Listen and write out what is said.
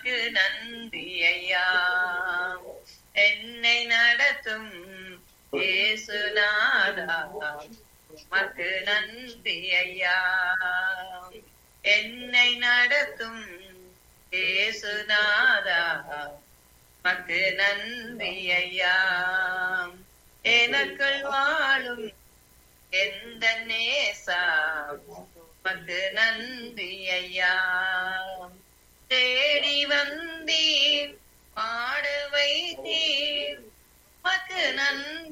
உமக்கு நன்றி ஐயா என்னை நடத்தும் இயேசுநாதா உமக்கு நன்றி ஐயா என்னை நடத்தும் இயேசுநாதா உமக்கு நன்றி ஐயா எனக்குள் வாழும் எந்த நேசா உமக்கு நன்றி ஐயா தேடி வந்தீர் பாட வைத்தீர் உமக்கு நன்றி